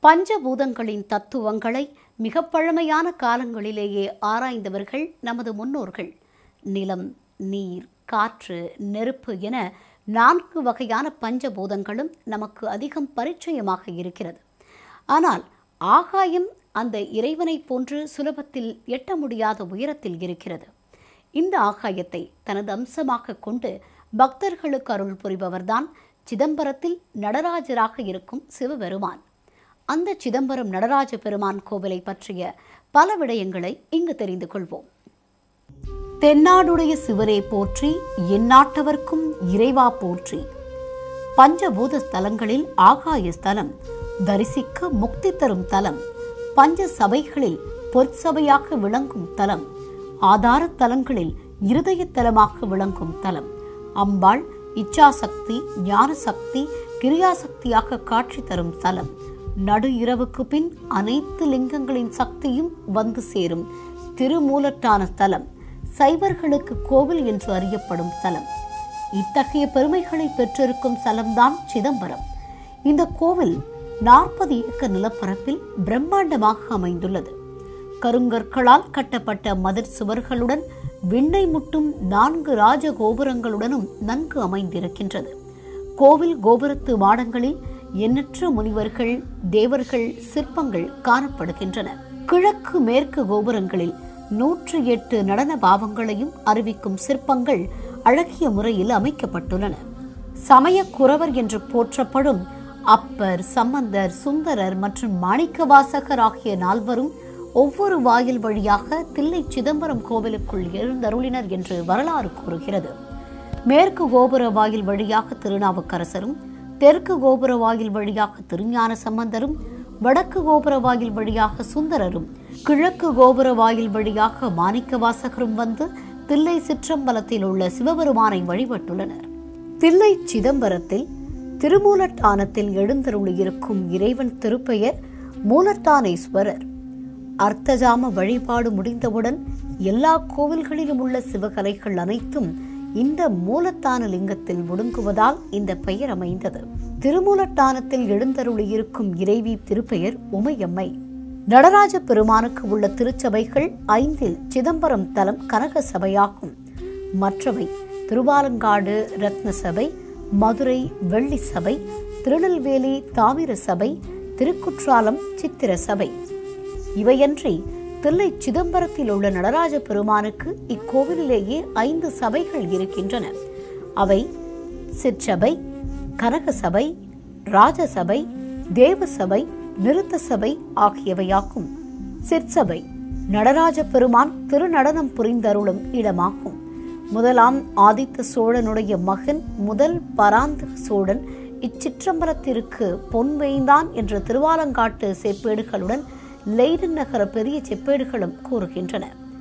பஞ்சபூதங்களின் தத்துவங்களை மிக பழமையான காலங்களிலேயே ஆராய்ந்தவர்கள் நமது முன்னோர்கள் நிலம் நீர் காற்று நெருப்பு என நான்கு வகையான பஞ்சபூதங்களும் நமக்கு அதிகம் பரிச்சயமாக இருக்கிறது ஆனால் ஆகாயம் அந்த இறைவனைப் போன்று சுலபத்தில் எட்ட முடியாத உயரத்தில் இருக்கிறது இந்த ஆகாயத்தை தனது அம்சமாக கொண்டு பக்தர்களுக்கு அருள் புரிபவர்தான் சிதம்பரத்தில் நடராஜராக இருக்கும் சிவபெருமான் அந்த சிதம்பரம் நடராஜ பெருமான் கோவிலை பற்றிய பல விடயங்களை இங்கு தெரிந்து கொள்வோம் தென்னாடுடைய சிவரே போற்றி எந்நாட்டவர்க்கும் இறைவா போற்றி பஞ்சபூத ஸ்தலங்களில் ஆகாய ஸ்தலம் தரிசிக்க முக்தி தரும் தலம் பஞ்ச சபைகளில் பொற்சபையாக விளங்கும் தலம் ஆதார தலங்களில் இருதய தலமாக விளங்கும் தலம் அம்பாள் இச்சாசக்தி ஞான சக்தி கிரியாசக்தியாக காட்சி தரும் தலம் நடு இரவுக்கு பின் அனைத்து லிங்கங்களின் சக்தியும் வந்து சேரும் திருமூலட்டான தலம் சைவர்களுக்கு கோவில் என்று அறியப்படும் தலம் இத்தகைய பெருமைகளை பெற்றிருக்கும் தலம்தான் சிதம்பரம் இந்த கோவில் நாற்பது ஏக்கர் நிலப்பரப்பில் பிரம்மாண்டமாக அமைந்துள்ளது கருங்கற்களால் கட்டப்பட்ட மதிர் சுவர்களுடன் விண்ணை முட்டும் நான்கு ராஜ கோபுரங்களுடனும் நன்கு அமைந்திருக்கின்றது கோவில் கோபுரத்து மாடங்களில் எண்ணற்ற முனிவர்கள் தேவர்கள் சிற்பங்கள் காணப்படுகின்றன கிழக்கு மேற்கு கோபுரங்களில் நூற்றி எட்டு நடன பாவங்களையும் அறிவிக்கும் சிற்பங்கள் அழகிய முறையில் அமைக்கப்பட்டுள்ளன சமய குறவர் என்று போற்றப்படும் அப்பர் சம்பந்தர் சுந்தரர் மற்றும் மாணிக்கவாசகர் ஆகிய நால்வரும் ஒவ்வொரு வாயில் வழியாக தில்லை சிதம்பரம் கோவிலுக்குள் எழுந்தருளினர் என்று வரலாறு கூறுகிறது மேற்கு கோபுர வாயில் வழியாக திருநாவுக்கரசரும் தெற்கு கோபுர வாயில் வழியாக திருஞான சம்பந்தரும் வடக்கு கோபுர வாயில் வழியாக சுந்தரரும் கிழக்கு கோபுர வாயில் வழியாக மாணிக்கவாசகரும் வந்து தில்லை சிற்றம்பலத்தில் உள்ள சிவபெருமானை வழிபட்டுள்ளனர் தில்லை சிதம்பரத்தில் திருமூலட்டானத்தில் எழுந்தருளியிருக்கும் இறைவன் திருப்பெயர் மூலட்டானேஸ்வரர் அர்த்தஜாம வழிபாடு முடிந்தவுடன் எல்லா கோவில்களிலும் உள்ள சிவகலைகள் அனைத்தும் இந்த மூலத்தான லிங்கத்தில் ஒடுங்குவதால் இந்த பெயர் அமைந்தது திருமூலட்டானத்தில் எழுந்தருளியிருக்கும் இறைவி திருப்பெயர் உமையம்மை நடராஜ பெருமானுக்கு உள்ள திருச்சபைகள் ஐந்தில் சிதம்பரம் தலம் கனக சபையாகும் மற்றவை திருவாலங்காடு ரத்ன சபை மதுரை வெள்ளி சபை திருநெல்வேலி தாமிர சபை திருக்குற்றாலம் சித்திர சபை இவையன்றி தில்லை சிதம்பரத்தில் உள்ள நடராஜ பெருமானுக்கு இக்கோவிலிலேயே ஐந்து சபைகள் இருக்கின்றன அவை சிற்றபை கனக சபை ராஜசபை தேவசபை நிறுத்த சபை ஆகியவையாகும் சிற்சபை நடராஜ பெருமான் திருநடனம் புரிந்தருளும் இடமாகும் முதலாம் ஆதித்த சோழனுடைய மகன் முதல் பராந்தக சோழன் இச்சிற்றம்பலத்திற்கு பொன்வேய்ந்தான் என்ற திருவாலங்காட்டு செப்பேடுகளுடன் லெய்டன் நகர பெரிய செப்பேடுகளும் கூறுகின்றன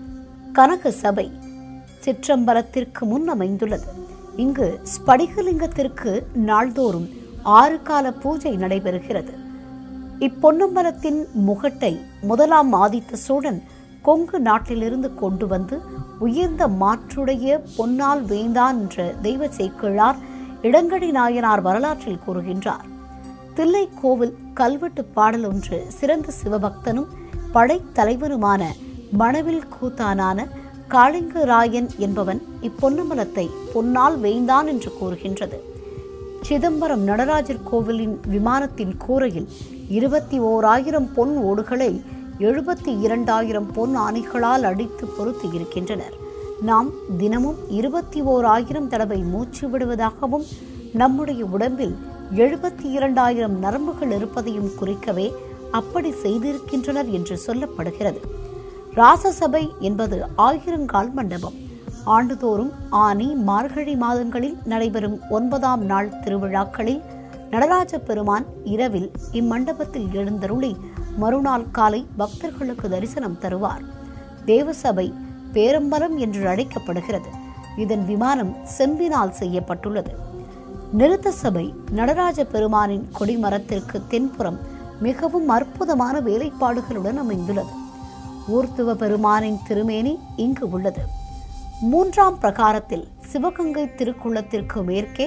கனக சபை சிற்றம்பலத்திற்கு முன் அமைந்துள்ளது இங்கு ஸ்படிகலிங்கத்திற்கு நாள்தோறும் ஆறு கால பூஜை நடைபெறுகிறது இப்பொன்னம்பலத்தின் முகட்டை முதலாம் ஆதித்த சோழன் கொங்கு நாட்டிலிருந்து கொண்டு வந்து உயர்ந்த மாற்றுடைய பொன்னால் வேந்தான் என்ற தெய்வ சேக்கிழார் இடங்கடி நாயனார் வரலாற்றில் கூறுகின்றார் தில்லை கோவில் கல்வெட்டு பாடல் ஒன்று சிறந்த சிவபக்தனும் படைத்தலைவனுமான மணவில் கூத்தானான காளிங்கராயன் என்பவன் இப்பொன்னம்பலத்தை பொன்னால் வேய்ந்தான் என்று கூறுகின்றது சிதம்பரம் நடராஜர் கோவிலின் விமானத்தின் கூரையில் இருபத்தி ஓராயிரம் பொன் ஓடுகளை எழுபத்தி இரண்டாயிரம் பொன் ஆணைகளால் அடித்து பொருத்தி இருக்கின்றனர் நாம் தினமும் இருபத்தி ஓர் ஆயிரம் தடவை மூச்சு விடுவதாகவும் நம்முடைய உடம்பில் எழுபத்தி இரண்டாயிரம் நரம்புகள் இருப்பதையும் குறிக்கவே அப்படி செய்திருக்கின்றனர் என்று சொல்லப்படுகிறது ராசசபை என்பது ஆயிரங்கால் மண்டபம் ஆண்டுதோறும் ஆனி மார்கழி மாதங்களில் நடைபெறும் ஒன்பதாம் நாள் திருவிழாக்களில் நடராஜ பெருமான் இரவில் இம்மண்டபத்தில் எழுந்தருளி மறுநாள் காலை பக்தர்களுக்கு தரிசனம் தருவார் தேவசபை பேரம்பலம் என்று அழைக்கப்படுகிறது இதன் விமானம் செம்பினால் செய்யப்பட்டுள்ளது நிறுத்த சபை நடராஜ பெருமானின் கொடிமரத்திற்கு தென்புறம் மிகவும் அற்புதமான வேலைப்பாடுகளுடன் அமைந்துள்ளது ஊர்த்துவ பெருமானின் திருமேனி இங்கு உள்ளது மூன்றாம் பிரகாரத்தில் சிவகங்கை திருக்குளத்திற்கு மேற்கே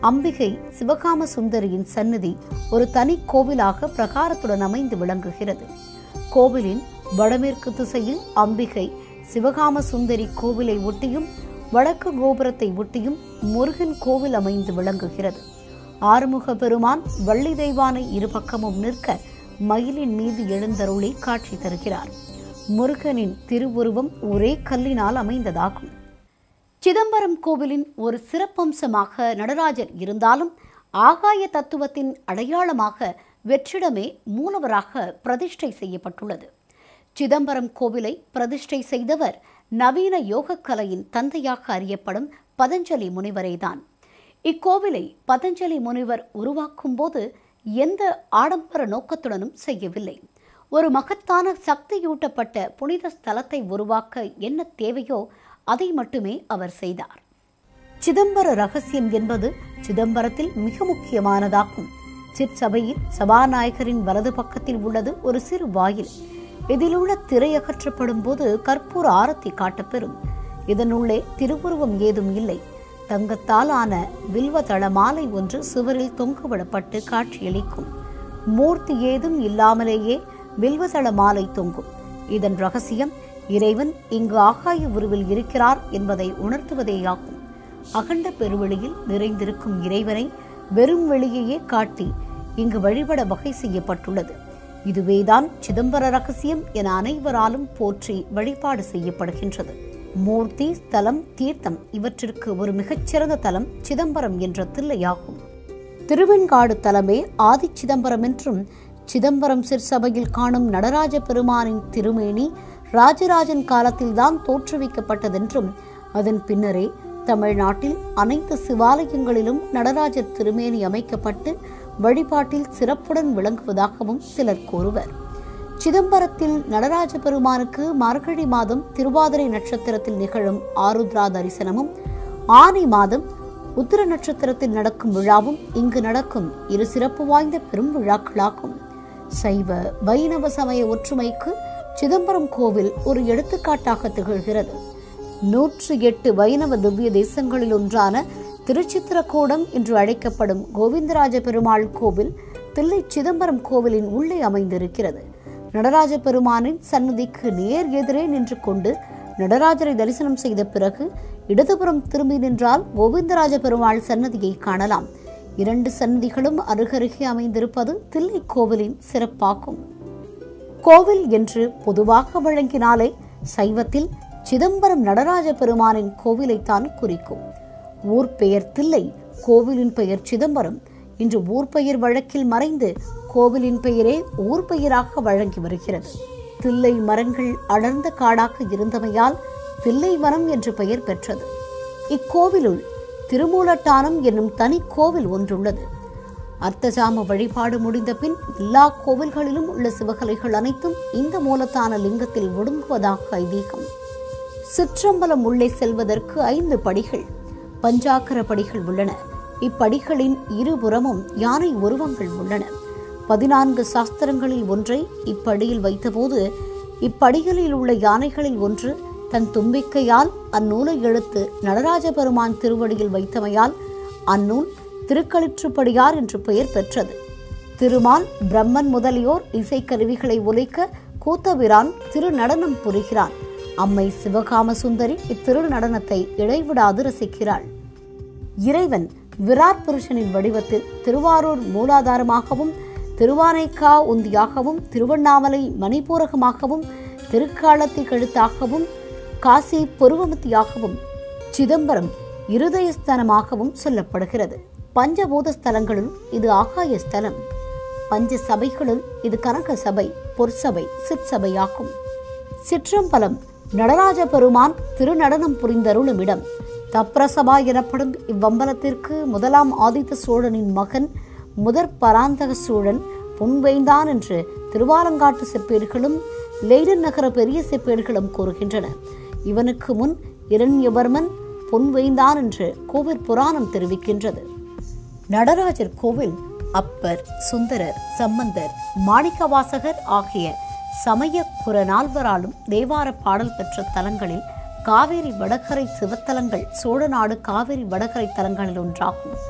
அம்பிகை சிவகாம சுந்தரியின் சந்நிதி ஒரு தனி கோவிலாக பிரகாரத்துடன் அமைந்து விளங்குகிறது கோவிலின் வடமேற்கு திசையில் அம்பிகை சிவகாம சுந்தரி கோவிலை ஒட்டியும் வடக்கு கோபுரத்தை ஒட்டியும் முருகன் கோவில் அமைந்து விளங்குகிறது ஆறுமுக பெருமான் வள்ளி தெய்வானை இரு பக்கமும் நிற்க மயிலின் மீது எழுந்தருளி காட்சி தருகிறார் முருகனின் திருவுருவம் ஒரே கல்லினால் அமைந்ததாகும் சிதம்பரம் கோவிலின் ஒரு சிறப்பம்சமாக நடராஜர் இருந்தாலும் ஆகாய தத்துவத்தின் அடையாளமாக வெற்றிடமே மூலவராக பிரதிஷ்டை செய்யப்பட்டுள்ளது சிதம்பரம் கோவிலை பிரதிஷ்டை செய்தவர் நவீன யோகக்கலையின் தந்தையாக அறியப்படும் பதஞ்சலி முனிவரேதான் இக்கோவிலை பதஞ்சலி முனிவர் உருவாக்கும் போது எந்த ஆடம்பர நோக்கத்துடனும் செய்யவில்லை ஒரு மகத்தான சக்தியூட்டப்பட்ட புனித ஸ்தலத்தை உருவாக்க என்ன தேவையோ அதை மட்டுமே அவர் செய்தார் சிதம்பர ரகசியம் என்பது சிதம்பரத்தில் மிக முக்கியமானதாகும் சிற்சபையில் சபாநாயகரின் வலது பக்கத்தில் உள்ளது ஒரு சிறு வாயில் இதிலுள்ள திரை அகற்றப்படும் போது கற்பூர ஆரத்தி காட்டப்பெறும் இதனுள்ளே திருவுருவம் ஏதும் இல்லை தங்கத்தால் ஆன வில்வதள மாலை ஒன்று சுவரில் தொங்கவிடப்பட்டு காட்சியளிக்கும் மூர்த்தி ஏதும் இல்லாமலேயே வில்வதள மாலை தொங்கும் இதன் ரகசியம் இறைவன் இங்கு ஆகாய உருவில் இருக்கிறார் என்பதை உணர்த்துவதேயாகும் அகண்ட பெருவெளியில் நிறைந்திருக்கும் இறைவனை வெறும் வெளியையே காட்டி இங்கு வழிபட வகை செய்யப்பட்டுள்ளது இதுவேதான் சிதம்பர ரகசியம் என அனைவராலும் போற்றி வழிபாடு செய்யப்படுகின்றது மூர்த்தி ஸ்தலம் தீர்த்தம் இவற்றிற்கு ஒரு மிகச்சிறந்த தலம் சிதம்பரம் என்ற தில்லையாகும் திருவெண்காடு தலமே ஆதி சிதம்பரம் என்றும் சிதம்பரம் சிற்சபையில் காணும் நடராஜ பெருமானின் திருமேனி ராஜராஜன் காலத்தில்தான் தோற்றுவிக்கப்பட்டதென்றும் அதன் பின்னரே தமிழ்நாட்டில் அனைத்து சிவாலயங்களிலும் நடராஜர் திருமேனி அமைக்கப்பட்டு வழிபாட்டில் சிறப்புடன் விளங்குவதாகவும் சிலர் கூறுவர் சிதம்பரத்தில் நடராஜ பெருமானுக்கு மார்கழி மாதம் திருவாதிரை நட்சத்திரத்தில் நிகழும் ஆருத்ரா தரிசனமும் ஆனி மாதம் உத்திர நட்சத்திரத்தில் நடக்கும் விழாவும் இங்கு நடக்கும் இரு சிறப்பு வாய்ந்த பெரும் விழாக்களாகும் சைவ வைணவ சமய ஒற்றுமைக்கு சிதம்பரம் கோவில் ஒரு எடுத்துக்காட்டாக திகழ்கிறது நூற்று எட்டு வைணவ திவ்ய தேசங்களில் ஒன்றான திருச்சித்திரக்கூடம் என்று அழைக்கப்படும் கோவிந்தராஜ பெருமாள் கோவில் தில்லை சிதம்பரம் கோவிலின் உள்ளே அமைந்திருக்கிறது நடராஜ பெருமானின் சன்னதிக்கு நேர் எதிரே நின்று கொண்டு நடராஜரை தரிசனம் செய்த பிறகு இடதுபுறம் திரும்பி நின்றால் கோவிந்தராஜ பெருமாள் சன்னதியை காணலாம் இரண்டு சன்னதிகளும் அருகருகே அமைந்திருப்பது தில்லை கோவிலின் சிறப்பாகும் கோவில் என்று பொதுவாக வழங்கினாலே சைவத்தில் சிதம்பரம் நடராஜ பெருமானின் கோவிலைத்தான் குறிக்கும் ஊர் பெயர் தில்லை கோவிலின் பெயர் சிதம்பரம் இன்று ஊர் பெயர் வழக்கில் மறைந்து கோவிலின் பெயரே ஊர் பெயராக வழங்கி வருகிறது தில்லை மரங்கள் அடர்ந்த காடாக இருந்தமையால் தில்லை வனம் என்று பெயர் பெற்றது இக்கோவிலுள் திருமூலட்டானம் என்னும் தனி கோவில் ஒன்றுள்ளது அர்த்தஜாம வழிபாடு முடிந்த பின் எல்லா கோவில்களிலும் உள்ள சிவகலைகள் அனைத்தும் இந்த மூலத்தான லிங்கத்தில் ஒடுங்குவதாக ஐதீகம் சிற்றம்பலம் உள்ளே செல்வதற்கு ஐந்து படிகள் பஞ்சாக்கர படிகள் உள்ளன இப்படிகளின் இருபுறமும் யானை உருவங்கள் உள்ளன பதினான்கு சாஸ்திரங்களில் ஒன்றை இப்படியில் வைத்தபோது இப்படிகளில் உள்ள யானைகளில் ஒன்று தன் தும்பிக்கையால் அந்நூலை எழுத்து நடராஜ பெருமான் திருவடியில் வைத்தமையால் அந்நூல் திருக்களிற்றுப்படியார் என்று பெயர் பெற்றது திருமால் பிரம்மன் முதலியோர் இசைக்கருவிகளை ஒலிக்க கூத்தபிரான் திருநடனம் புரிகிறான் அம்மை சிவகாம சுந்தரி இத்திரு நடனத்தை இடைவிடாது ரசிக்கிறாள் இறைவன் விராட் புருஷனின் வடிவத்தில் திருவாரூர் மூலாதாரமாகவும் திருவானைக்கா உந்தியாகவும் திருவண்ணாமலை மணிப்பூரகமாகவும் திருக்காலத்தி கழுத்தாகவும் காசி பொருவமத்தியாகவும் சிதம்பரம் இருதயஸ்தலமாகவும் சொல்லப்படுகிறது பஞ்சபூத ஸ்தலங்களுள் இது ஆகாய ஸ்தலம் பஞ்ச சபைகளுள் இது கனக சபை பொற்சபை சிற்சபையாகும் சிற்றம்பலம் நடராஜ பெருமான் திருநடனம் புரிந்தருளும் இடம் தப்ரசபா எனப்படும் இவ்வம்பலத்திற்கு முதலாம் ஆதித்த சோழனின் மகன் முதற் பராந்தக சோழன் பொன்வைந்தான் என்று திருவாலங்காட்டு செப்பேடுகளும் லெய்டன் நகர பெரிய செப்பேடுகளும் கூறுகின்றன இவனுக்கு முன் இரண்யவர்மன் பொன்வைந்தான் என்று கோவில் புராணம் தெரிவிக்கின்றது நடராஜர் கோவில் அப்பர் சுந்தரர் சம்பந்தர் மாணிக்கவாசகர் ஆகிய சமய புறநால்வராலும் தேவார பாடல் பெற்ற தலங்களில் காவேரி வடகரை சிவத்தலங்கள் சோழநாடு காவேரி வடகரை தலங்களில் ஒன்றாகும்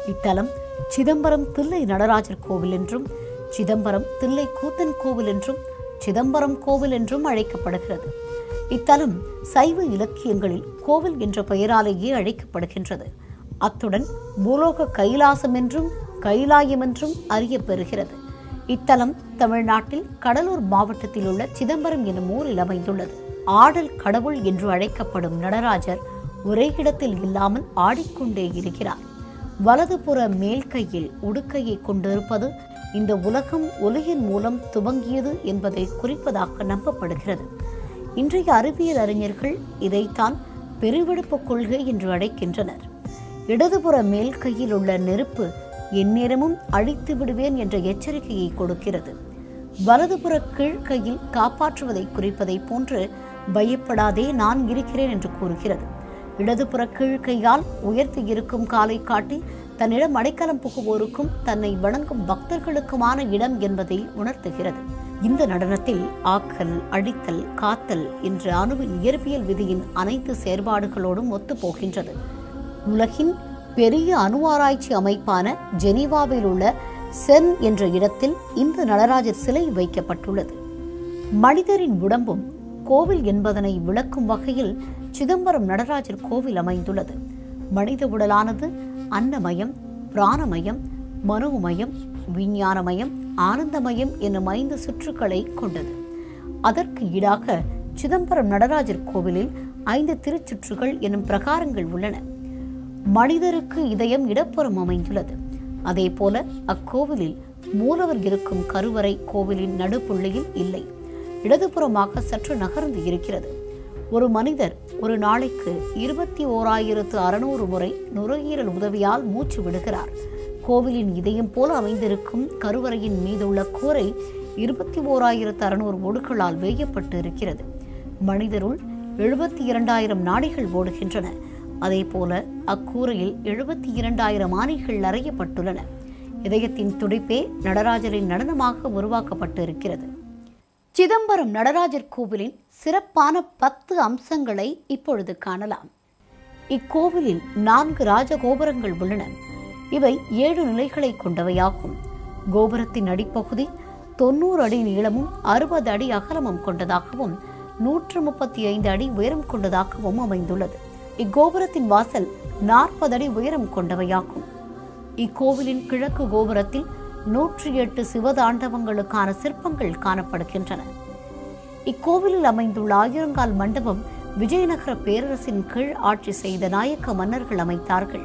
இத்தலம் சிதம்பரம் தில்லை நடராஜர் கோவில் என்றும் சிதம்பரம் தில்லை கூத்தன் கோவில் என்றும் சிதம்பரம் கோவில் என்றும் அழைக்கப்படுகிறது இத்தலம் சைவ இலக்கியங்களில் கோவில் என்ற பெயராலேயே அழைக்கப்படுகின்றது அத்துடன் பூலோக கைலாசம் என்றும் கைலாயம் என்றும் அறியப்பெறுகிறது இத்தலம் தமிழ்நாட்டில் கடலூர் மாவட்டத்தில் உள்ள சிதம்பரம் எனும் ஊரில் அமைந்துள்ளது ஆடல் கடவுள் என்று அழைக்கப்படும் நடராஜர் ஒரே இடத்தில் இல்லாமல் ஆடிக்கொண்டே இருக்கிறார் வலதுபுற மேல் கையில் உடுக்கையை கொண்டிருப்பது இந்த உலகம் ஒலியின் மூலம் துவங்கியது என்பதை குறிப்பதாக நம்பப்படுகிறது இன்றைய அறிவியல் அறிஞர்கள் இதைத்தான் பெருவெடுப்பு கொள்கை என்று அழைக்கின்றனர் இடதுபுற மேல் கையில் உள்ள நெருப்பு எந்நேரமும் அழித்து விடுவேன் என்ற எச்சரிக்கையை கொடுக்கிறது வலதுபுற கீழ்கையில் காப்பாற்றுவதை குறிப்பதை போன்று பயப்படாதே நான் இருக்கிறேன் என்று கூறுகிறது இடதுபுற கீழ்கையால் உயர்த்தி இருக்கும் காலை காட்டி தன்னிடம் அடைக்கலம் புகுவோருக்கும் தன்னை வணங்கும் பக்தர்களுக்குமான இடம் என்பதை உணர்த்துகிறது இந்த நடனத்தில் ஆக்கல் அழித்தல் காத்தல் என்ற அணுவின் இயற்பியல் விதியின் அனைத்து செயற்பாடுகளோடும் ஒத்துப்போகின்றது உலகின் பெரிய அணு ஆராய்ச்சி அமைப்பான ஜெனீவாவில் உள்ள சென் என்ற இடத்தில் இந்த நடராஜர் சிலை வைக்கப்பட்டுள்ளது மனிதரின் உடம்பும் கோவில் என்பதனை விளக்கும் வகையில் சிதம்பரம் நடராஜர் கோவில் அமைந்துள்ளது மனித உடலானது அன்னமயம் பிராணமயம் மனோமயம் விஞ்ஞானமயம் ஆனந்தமயம் என்னும் ஐந்து சுற்றுக்களை கொண்டது அதற்கு ஈடாக சிதம்பரம் நடராஜர் கோவிலில் ஐந்து திருச்சுற்றுகள் என்னும் பிரகாரங்கள் உள்ளன மனிதருக்கு இதயம் இடப்புறம் அமைந்துள்ளது அதே போல அக்கோவிலில் மூலவர் இருக்கும் கருவறை கோவிலின் நடுப்புள்ளியில் இல்லை இடதுபுறமாக சற்று நகர்ந்து இருக்கிறது ஒரு மனிதர் ஒரு நாளைக்கு இருபத்தி ஓராயிரத்து அறுநூறு முறை நுரையீரல் உதவியால் மூச்சு விடுகிறார் கோவிலின் இதயம் போல அமைந்திருக்கும் கருவறையின் மீதுள்ள கூரை இருபத்தி ஓராயிரத்து அறுநூறு ஓடுகளால் வேயப்பட்டு இருக்கிறது மனிதருள் எழுபத்தி இரண்டாயிரம் நாடிகள் ஓடுகின்றன அதே போல அக்கூரையில் எழுபத்தி இரண்டாயிரம் ஆணைகள் அறையப்பட்டுள்ளன இதயத்தின் துடிப்பே நடராஜரின் நடனமாக உருவாக்கப்பட்டு இருக்கிறது சிதம்பரம் நடராஜர் கோவிலின் சிறப்பான பத்து அம்சங்களை இப்பொழுது காணலாம் இக்கோவிலில் நான்கு ராஜகோபுரங்கள் உள்ளன இவை ஏழு நிலைகளை கொண்டவையாகும் கோபுரத்தின் அடிப்பகுதி தொண்ணூறு அடி நீளமும் அறுபது அடி அகலமும் கொண்டதாகவும் நூற்று முப்பத்தி ஐந்து அடி உயரம் கொண்டதாகவும் அமைந்துள்ளது இக்கோபுரத்தின் வாசல் நாற்பது அடி உயரம் கொண்டவையாகும் இக்கோவிலின் கிழக்கு கோபுரத்தில் நூற்றி எட்டு சிவதாண்டவங்களுக்கான சிற்பங்கள் காணப்படுகின்றன இக்கோவிலில் அமைந்துள்ள ஆயிரங்கால் மண்டபம் விஜயநகர பேரரசின் கீழ் ஆட்சி செய்த நாயக்க மன்னர்கள் அமைத்தார்கள்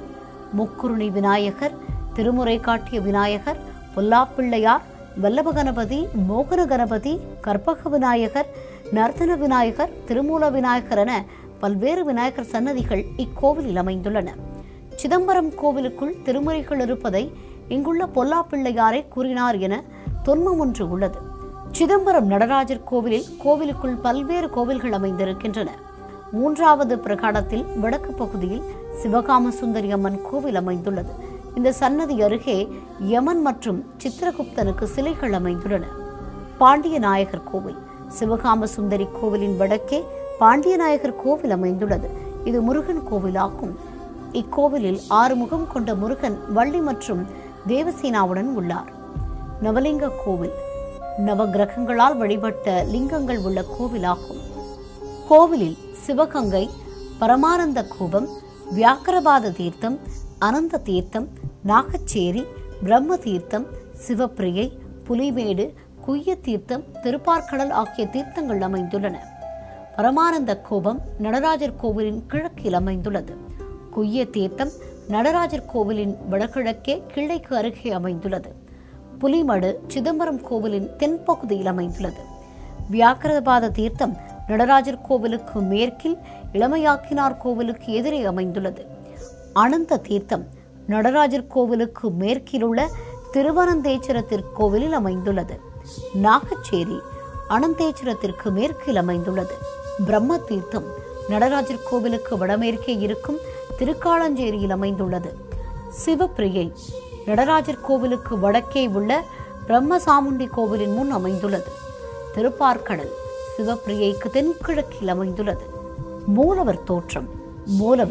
முக்குருணி விநாயகர் திருமுறை காட்டிய விநாயகர் பொல்லாப்பிள்ளையார் வல்லப கணபதி மோகன கணபதி கற்பக விநாயகர் நர்த்தன விநாயகர் திருமூல விநாயகர் என பல்வேறு விநாயகர் சன்னதிகள் இக்கோவிலில் அமைந்துள்ளன சிதம்பரம் கோவிலுக்குள் திருமுறைகள் இருப்பதை இங்குள்ள பொல்லாப்பிள்ளையாரை கூறினார் என தொன்மம் ஒன்று உள்ளது சிதம்பரம் நடராஜர் கோவிலில் கோவிலுக்குள் பல்வேறு கோவில்கள் அமைந்திருக்கின்றன மூன்றாவது பிரகாரத்தில் வடக்கு பகுதியில் சிவகாம சுந்தரி அம்மன் கோவில் அமைந்துள்ளது இந்த சன்னதி அருகே யமன் மற்றும் சித்திரகுப்தனுக்கு சிலைகள் அமைந்துள்ளன பாண்டிய நாயகர் கோவில் சிவகாம சுந்தரி கோவிலின் வடக்கே பாண்டியநாயகர் கோவில் அமைந்துள்ளது இது முருகன் கோவிலாகும் இக்கோவிலில் ஆறு முகம் கொண்ட முருகன் வள்ளி மற்றும் தேவசேனாவுடன் உள்ளார் நவலிங்க கோவில் நவகிரகங்களால் வழிபட்ட லிங்கங்கள் உள்ள கோவிலாகும் கோவிலில் சிவகங்கை பரமானந்த கூபம் வியாக்கரபாத தீர்த்தம் அனந்த தீர்த்தம் நாகச்சேரி பிரம்ம தீர்த்தம் சிவப்பிரியை புலிமேடு குய்ய தீர்த்தம் திருப்பார்கடல் ஆகிய தீர்த்தங்கள் அமைந்துள்ளன பரமானந்த கோபம் நடராஜர் கோவிலின் கிழக்கில் அமைந்துள்ளது குய்ய தீர்த்தம் நடராஜர் கோவிலின் வடகிழக்கே கிள்ளைக்கு அருகே அமைந்துள்ளது புலிமடு சிதம்பரம் கோவிலின் தென்பகுதியில் அமைந்துள்ளது வியாக்கிரபாத தீர்த்தம் நடராஜர் கோவிலுக்கு மேற்கில் இளமையாக்கினார் கோவிலுக்கு எதிரே அமைந்துள்ளது அனந்த தீர்த்தம் நடராஜர் கோவிலுக்கு மேற்கிலுள்ள திருவனந்தேஸ்வர திருக்கோவிலில் அமைந்துள்ளது நாகச்சேரி அனந்தேஸ்வரத்திற்கு மேற்கில் அமைந்துள்ளது பிரம்ம தீர்த்தம் நடராஜர் கோவிலுக்கு வடமேற்கே இருக்கும் திருக்காளஞ்சேரியில் அமைந்துள்ளது சிவப்பிரியை நடராஜர் கோவிலுக்கு வடக்கே உள்ள பிரம்மசாமுண்டி கோவிலின் முன் அமைந்துள்ளது திருப்பார்கடல் சிவப்பிரியைக்கு தென்கிழக்கில் அமைந்துள்ளது மூலவர் தோற்றம் மூலவர்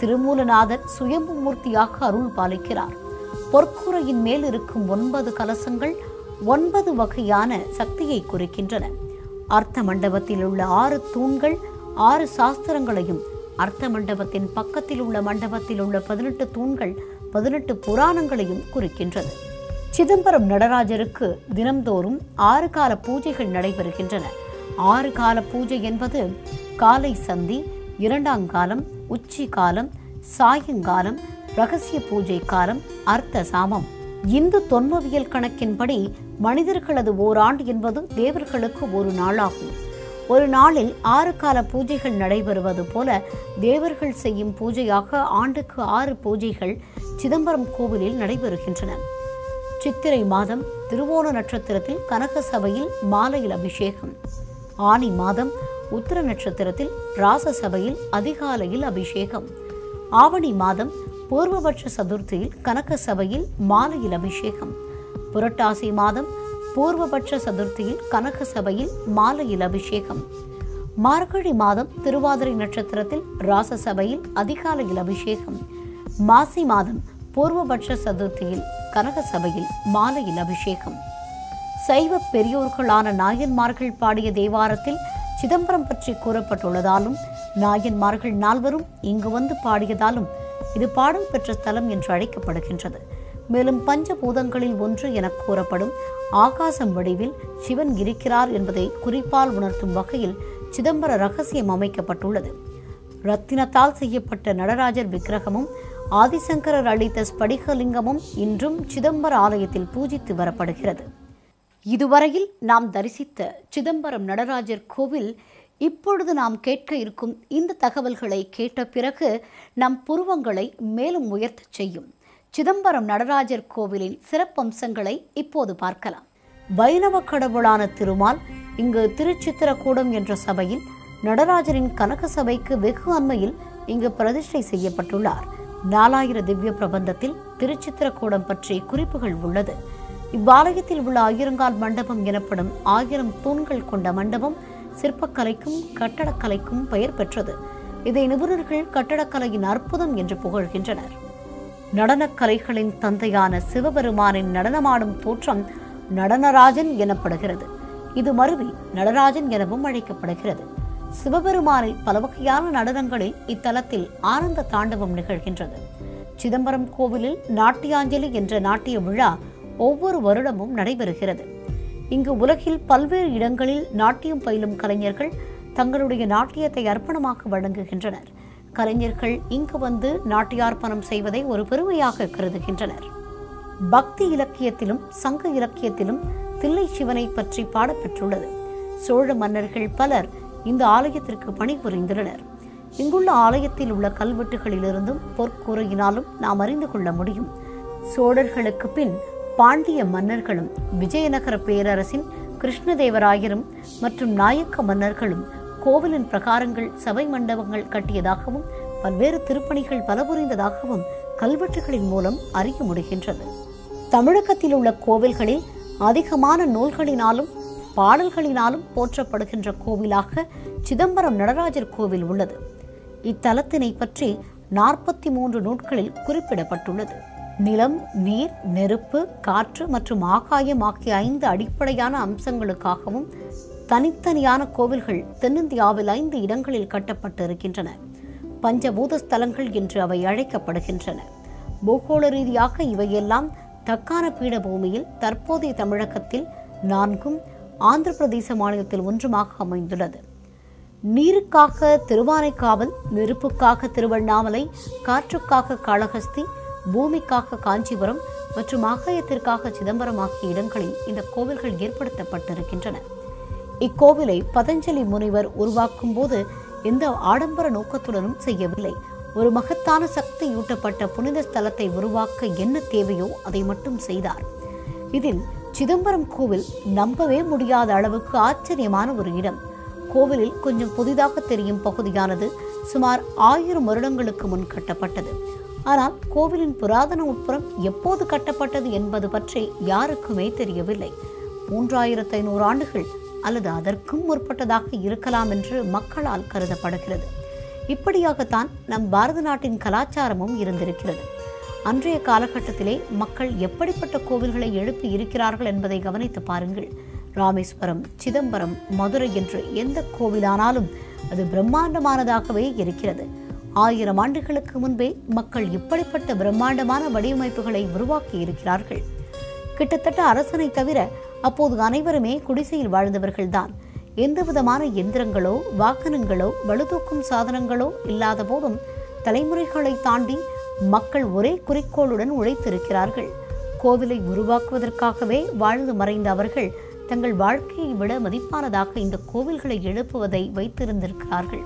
திருமூலநாதர் சுயம்பு மூர்த்தியாக அருள் பாலிக்கிறார் பொற்கூரையின் மேல் இருக்கும் ஒன்பது கலசங்கள் ஒன்பது வகையான சக்தியை குறிக்கின்றன அர்த்த மண்டபத்தில் உள்ள ஆறு தூண்கள் ஆறு சாஸ்திரங்களையும் அர்த்த மண்டபத்தின் பக்கத்தில் உள்ள மண்டபத்தில் உள்ள பதினெட்டு தூண்கள் பதினெட்டு புராணங்களையும் குறிக்கின்றது சிதம்பரம் நடராஜருக்கு தினம்தோறும் ஆறு கால பூஜைகள் நடைபெறுகின்றன ஆறு கால பூஜை என்பது காலை சந்தி இரண்டாம் காலம் உச்சி காலம் சாயங்காலம் ரகசிய பூஜை காலம் அர்த்த சாமம் இந்து தொன்மவியல் கணக்கின்படி மனிதர்களது ஓராண்டு என்பது தேவர்களுக்கு ஒரு நாளாகும் ஒரு நாளில் ஆறு கால பூஜைகள் நடைபெறுவது போல தேவர்கள் செய்யும் பூஜையாக ஆண்டுக்கு ஆறு பூஜைகள் சிதம்பரம் கோவிலில் நடைபெறுகின்றன சித்திரை மாதம் திருவோண நட்சத்திரத்தில் கனக சபையில் மாலையில் அபிஷேகம் ஆனி மாதம் உத்திர நட்சத்திரத்தில் ராச சபையில் அதிகாலையில் அபிஷேகம் ஆவணி மாதம் பூர்வபட்ச சதுர்த்தியில் கனக சபையில் மாலையில் அபிஷேகம் புரட்டாசி மாதம் பூர்வபட்ச சதுர்த்தியில் கனக சபையில் மாலையில் அபிஷேகம் மார்கழி மாதம் திருவாதிரை நட்சத்திரத்தில் ராச சபையில் அதிகாலையில் அபிஷேகம் மாசி மாதம் பூர்வபட்ச சதுர்த்தியில் கனக சபையில் மாலையில் அபிஷேகம் சைவ பெரியோர்களான நாயன்மார்கள் பாடிய தேவாரத்தில் சிதம்பரம் பற்றி கூறப்பட்டுள்ளதாலும் நாயன்மார்கள் நால்வரும் இங்கு வந்து பாடியதாலும் இது பாடல் பெற்ற ஸ்தலம் என்று அழைக்கப்படுகின்றது மேலும் பஞ்சபூதங்களில் ஒன்று என கூறப்படும் ஆகாசம் வடிவில் சிவன் இருக்கிறார் என்பதை குறிப்பால் உணர்த்தும் வகையில் சிதம்பர ரகசியம் அமைக்கப்பட்டுள்ளது ரத்தினத்தால் செய்யப்பட்ட நடராஜர் விக்கிரகமும் ஆதிசங்கரர் அளித்த ஸ்படிகலிங்கமும் இன்றும் சிதம்பர ஆலயத்தில் பூஜித்து வரப்படுகிறது இதுவரையில் நாம் தரிசித்த சிதம்பரம் நடராஜர் கோவில் இப்பொழுது நாம் கேட்க இருக்கும் இந்த தகவல்களை கேட்ட பிறகு நம் புருவங்களை மேலும் உயர்த்தச் செய்யும் சிதம்பரம் நடராஜர் கோவிலின் சிறப்பம்சங்களை இப்போது பார்க்கலாம் வைணவ கடவுளான திருமால் இங்கு திருச்சித்திரக்கூடம் என்ற சபையில் நடராஜரின் கனக சபைக்கு வெகு அண்மையில் இங்கு பிரதிஷ்டை செய்யப்பட்டுள்ளார் நாலாயிர திவ்ய பிரபந்தத்தில் திருச்சித்திரக்கூடம் பற்றி குறிப்புகள் உள்ளது இவ்வாலயத்தில் உள்ள ஆயிரங்கால் மண்டபம் எனப்படும் ஆயிரம் தூண்கள் கொண்ட மண்டபம் சிற்பக்கலைக்கும் கட்டடக்கலைக்கும் பெயர் பெற்றது இதை நிபுணர்கள் கட்டடக்கலையின் அற்புதம் என்று புகழ்கின்றனர் நடனக் கலைகளின் தந்தையான சிவபெருமானின் நடனமாடும் தோற்றம் நடனராஜன் எனப்படுகிறது இது மருவி நடராஜன் எனவும் அழைக்கப்படுகிறது சிவபெருமானில் பல வகையான நடனங்களில் இத்தலத்தில் ஆனந்த தாண்டவம் நிகழ்கின்றது சிதம்பரம் கோவிலில் நாட்டியாஞ்சலி என்ற நாட்டிய விழா ஒவ்வொரு வருடமும் நடைபெறுகிறது இங்கு உலகில் பல்வேறு இடங்களில் நாட்டியம் பயிலும் கலைஞர்கள் தங்களுடைய நாட்டியத்தை அர்ப்பணமாக வழங்குகின்றனர் கலைஞர்கள் இங்கு வந்து நாட்டியார்ப்பணம் செய்வதை ஒரு பெருமையாக கருதுகின்றனர் பக்தி இலக்கியத்திலும் சங்க இலக்கியத்திலும் தில்லை சிவனை பற்றி பாடப்பெற்றுள்ளது சோழ மன்னர்கள் பலர் இந்த ஆலயத்திற்கு பணிபுரிந்துள்ளனர் இங்குள்ள ஆலயத்தில் உள்ள கல்வெட்டுகளிலிருந்தும் பொற்கூரையினாலும் நாம் அறிந்து கொள்ள முடியும் சோழர்களுக்கு பின் பாண்டிய மன்னர்களும் விஜயநகர பேரரசின் கிருஷ்ணதேவராயரும் மற்றும் நாயக்க மன்னர்களும் கோவிலின் பிரகாரங்கள் சபை மண்டபங்கள் கட்டியதாகவும் பல்வேறு திருப்பணிகள் பல புரிந்ததாகவும் கல்வெட்டுகளின் மூலம் அறிய முடிகின்றது தமிழகத்தில் உள்ள கோவில்களில் அதிகமான நூல்களினாலும் பாடல்களினாலும் போற்றப்படுகின்ற கோவிலாக சிதம்பரம் நடராஜர் கோவில் உள்ளது இத்தலத்தினை பற்றி நாற்பத்தி மூன்று நூட்களில் குறிப்பிடப்பட்டுள்ளது நிலம் நீர் நெருப்பு காற்று மற்றும் ஆகாயம் ஆகிய ஐந்து அடிப்படையான அம்சங்களுக்காகவும் தனித்தனியான கோவில்கள் தென்னிந்தியாவில் ஐந்து இடங்களில் கட்டப்பட்டு இருக்கின்றன பஞ்சபூத ஸ்தலங்கள் என்று அவை அழைக்கப்படுகின்றன பூகோள ரீதியாக இவையெல்லாம் தக்கான பீடபூமியில் தற்போதைய தமிழகத்தில் நான்கும் ஆந்திர பிரதேச மாநிலத்தில் ஒன்றுமாக அமைந்துள்ளது நீருக்காக திருவானைக்காவல் நெருப்புக்காக திருவண்ணாமலை காற்றுக்காக காளஹஸ்தி பூமிக்காக காஞ்சிபுரம் மற்றும் ஆகாயத்திற்காக சிதம்பரம் ஆகிய இடங்களில் இந்த கோவில்கள் ஏற்படுத்தப்பட்டிருக்கின்றன இக்கோவிலை பதஞ்சலி முனிவர் உருவாக்கும் போது எந்த ஆடம்பர நோக்கத்துடனும் செய்யவில்லை ஒரு மகத்தான சக்தி ஊட்டப்பட்ட புனித ஸ்தலத்தை உருவாக்க என்ன தேவையோ அதை மட்டும் செய்தார் இதில் சிதம்பரம் கோவில் நம்பவே முடியாத அளவுக்கு ஆச்சரியமான ஒரு இடம் கோவிலில் கொஞ்சம் புதிதாக தெரியும் பகுதியானது சுமார் ஆயிரம் வருடங்களுக்கு முன் கட்டப்பட்டது ஆனால் கோவிலின் புராதன உட்புறம் எப்போது கட்டப்பட்டது என்பது பற்றி யாருக்குமே தெரியவில்லை மூன்றாயிரத்து ஐநூறு ஆண்டுகள் அல்லது அதற்கும் முற்பட்டதாக இருக்கலாம் என்று மக்களால் கருதப்படுகிறது இப்படியாகத்தான் நம் பாரத நாட்டின் கலாச்சாரமும் இருந்திருக்கிறது அன்றைய காலகட்டத்திலே மக்கள் எப்படிப்பட்ட கோவில்களை எழுப்பி இருக்கிறார்கள் என்பதை கவனித்து பாருங்கள் ராமேஸ்வரம் சிதம்பரம் மதுரை என்று எந்த கோவிலானாலும் அது பிரம்மாண்டமானதாகவே இருக்கிறது ஆயிரம் ஆண்டுகளுக்கு முன்பே மக்கள் இப்படிப்பட்ட பிரம்மாண்டமான வடிவமைப்புகளை உருவாக்கி இருக்கிறார்கள் கிட்டத்தட்ட அரசனை தவிர அப்போது அனைவருமே குடிசையில் வாழ்ந்தவர்கள்தான் எந்த விதமான எந்திரங்களோ வாகனங்களோ வலுதூக்கும் சாதனங்களோ இல்லாத போதும் தலைமுறைகளை தாண்டி மக்கள் ஒரே குறிக்கோளுடன் உழைத்திருக்கிறார்கள் கோவிலை உருவாக்குவதற்காகவே வாழ்ந்து மறைந்த அவர்கள் தங்கள் வாழ்க்கையை விட மதிப்பானதாக இந்த கோவில்களை எழுப்புவதை வைத்திருந்திருக்கிறார்கள்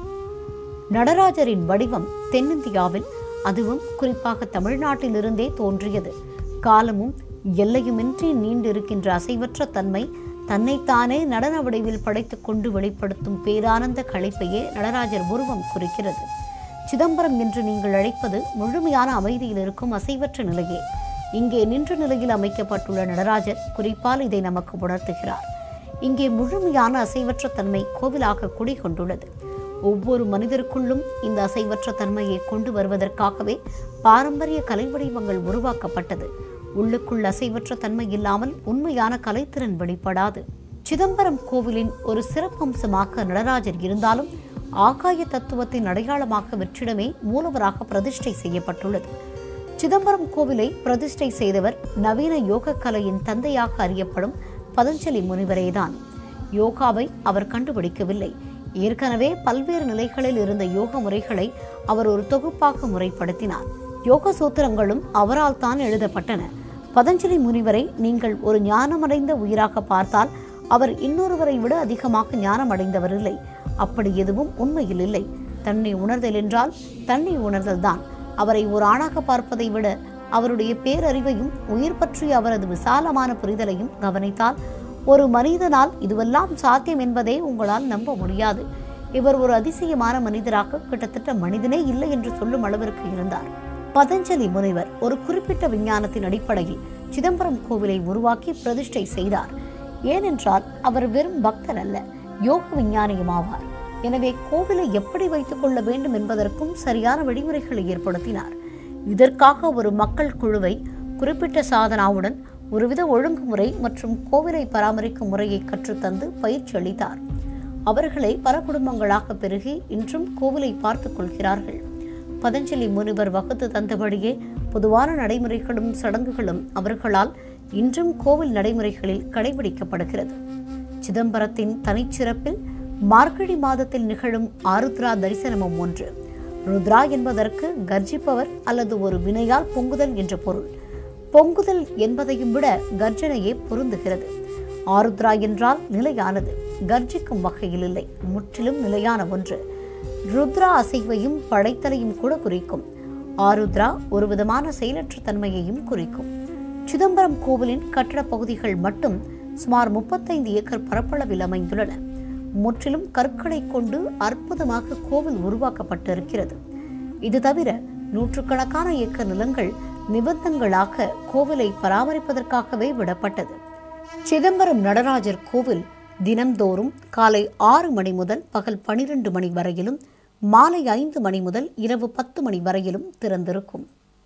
நடராஜரின் வடிவம் தென்னிந்தியாவில் அதுவும் குறிப்பாக தமிழ்நாட்டிலிருந்தே தோன்றியது காலமும் எல்லையுமின்றி நீண்டிருக்கின்ற அசைவற்ற தன்மை தன்னைத்தானே நடன வடிவில் படைத்துக் கொண்டு வெளிப்படுத்தும் பேரானந்த களைப்பையே நடராஜர் உருவம் குறிக்கிறது சிதம்பரம் என்று நீங்கள் அழைப்பது முழுமையான அமைதியில் இருக்கும் அசைவற்ற நிலையே இங்கே நின்ற நிலையில் அமைக்கப்பட்டுள்ள நடராஜர் குறிப்பால் இதை நமக்கு உணர்த்துகிறார் இங்கே முழுமையான அசைவற்ற தன்மை கோவிலாக குடிகொண்டுள்ளது ஒவ்வொரு மனிதருக்குள்ளும் இந்த அசைவற்ற தன்மையை கொண்டு வருவதற்காகவே பாரம்பரிய கலை வடிவங்கள் உருவாக்கப்பட்டது உள்ளுக்குள் அசைவற்ற தன்மை இல்லாமல் உண்மையான கலைத்திறன் வெளிப்படாது சிதம்பரம் கோவிலின் ஒரு சிறப்பம்சமாக நடராஜர் இருந்தாலும் ஆகாய தத்துவத்தின் அடையாளமாக வெற்றிடமே மூலவராக பிரதிஷ்டை செய்யப்பட்டுள்ளது சிதம்பரம் கோவிலை பிரதிஷ்டை செய்தவர் நவீன யோக கலையின் தந்தையாக அறியப்படும் பதஞ்சலி முனிவரேதான் யோகாவை அவர் கண்டுபிடிக்கவில்லை ஏற்கனவே பல்வேறு நிலைகளில் இருந்த யோக முறைகளை அவர் ஒரு தொகுப்பாக முறைப்படுத்தினார் யோக சூத்திரங்களும் அவரால் தான் எழுதப்பட்டன பதஞ்சலி முனிவரை நீங்கள் ஒரு ஞானமடைந்த உயிராக பார்த்தால் அவர் இன்னொருவரை விட அதிகமாக ஞானம் அடைந்தவர் இல்லை அப்படி எதுவும் உண்மையில் இல்லை தன்னை உணர்தல் என்றால் தன்னை உணர்தல்தான் அவரை ஒரு ஆணாக பார்ப்பதை விட அவருடைய பேரறிவையும் உயிர் பற்றிய அவரது விசாலமான புரிதலையும் கவனித்தால் ஒரு மனிதனால் இதுவெல்லாம் சாத்தியம் என்பதை உங்களால் நம்ப முடியாது இவர் ஒரு அதிசயமான மனிதராக கிட்டத்தட்ட மனிதனே இல்லை என்று சொல்லும் அளவிற்கு இருந்தார் பதஞ்சலி முனிவர் ஒரு குறிப்பிட்ட விஞ்ஞானத்தின் அடிப்படையில் சிதம்பரம் கோவிலை உருவாக்கி பிரதிஷ்டை செய்தார் ஏனென்றால் அவர் வெறும் பக்தர் அல்ல யோக விஞ்ஞானியும் ஆவார் எனவே கோவிலை எப்படி வைத்துக் கொள்ள வேண்டும் என்பதற்கும் சரியான வழிமுறைகளை ஏற்படுத்தினார் இதற்காக ஒரு மக்கள் குழுவை குறிப்பிட்ட சாதனாவுடன் ஒருவித ஒழுங்குமுறை மற்றும் கோவிலை பராமரிக்கும் முறையை கற்றுத்தந்து பயிற்சி அளித்தார் அவர்களை பல குடும்பங்களாக பெருகி இன்றும் கோவிலை பார்த்துக் கொள்கிறார்கள் பதஞ்சலி முனிவர் வகுத்து தந்தபடியே பொதுவான நடைமுறைகளும் சடங்குகளும் அவர்களால் இன்றும் கோவில் நடைமுறைகளில் கடைபிடிக்கப்படுகிறது சிதம்பரத்தின் தனிச்சிறப்பில் மார்கழி மாதத்தில் நிகழும் ஆருத்ரா தரிசனமும் ஒன்று ருத்ரா என்பதற்கு கர்ஜிப்பவர் அல்லது ஒரு வினையால் பொங்குதல் என்ற பொருள் பொங்குதல் என்பதையும் விட கர்ஜனையே பொருந்துகிறது ஆருத்ரா என்றால் நிலையானது கர்ஜிக்கும் வகையில் இல்லை முற்றிலும் நிலையான ஒன்று ருத்ரா அசைவையும் படைத்தலையும் கூட குறிக்கும் ஆருத்ரா ஒரு விதமான செயலற்ற தன்மையையும் குறிக்கும் சிதம்பரம் கோவிலின் கட்டடப் பகுதிகள் மட்டும் சுமார் முப்பத்தைந்து ஏக்கர் பரப்பளவில் அமைந்துள்ளன முற்றிலும் கற்களை கொண்டு அற்புதமாக கோவில் உருவாக்கப்பட்டிருக்கிறது இது தவிர நூற்றுக்கணக்கான ஏக்கர் நிலங்கள் நிபந்தங்களாக கோவிலை பராமரிப்பதற்காகவே விடப்பட்டது சிதம்பரம் நடராஜர் கோவில் தினம்தோறும் காலை ஆறு மணி முதல் பகல் பனிரெண்டு மணி வரையிலும் மாலை ஐந்து மணி முதல் இரவு பத்து மணி வரையிலும் திறந்திருக்கும்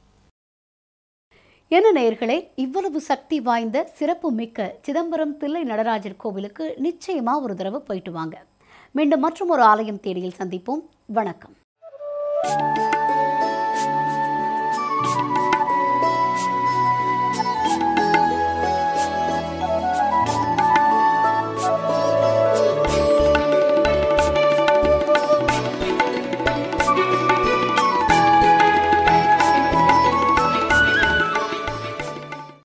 என்ன நேயர்களே இவ்வளவு சக்தி வாய்ந்த சிறப்பு மிக்க சிதம்பரம் தில்லை நடராஜர் கோவிலுக்கு நிச்சயமா ஒரு தடவை போயிட்டு வாங்க மீண்டும் மற்றும் ஒரு ஆலயம் தேடியில் சந்திப்போம் வணக்கம்